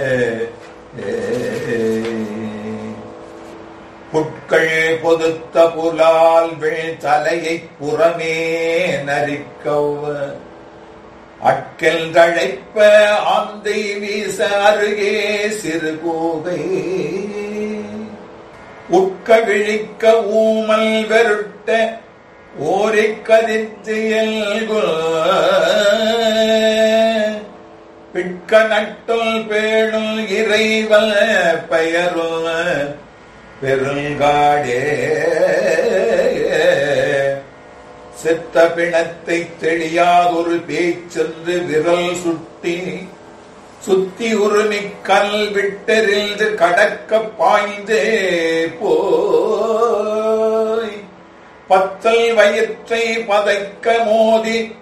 புட்கள் பொதுத்த புலால் வெள் தலையைப் புறமே நரிக்கவ் அட்கல் தழைப்ப ஆந்தை வீச அருகே சிறு கூகை உட்க விழிக்க ஊமல் வெருட்ட ஓரிக் கதித்து பிட்க நட்டுள் பேணுள் இறைவல் பெயருள் பெருங்காடே செத்த பிணத்தை தெளியாதொரு பேச்சென்று விரல் சுட்டி சுத்தி உருமி கல் விட்டெறிந்து கடக்க பாய்ந்தே போய் பத்தல் வயிற்றை பதைக்க மோதி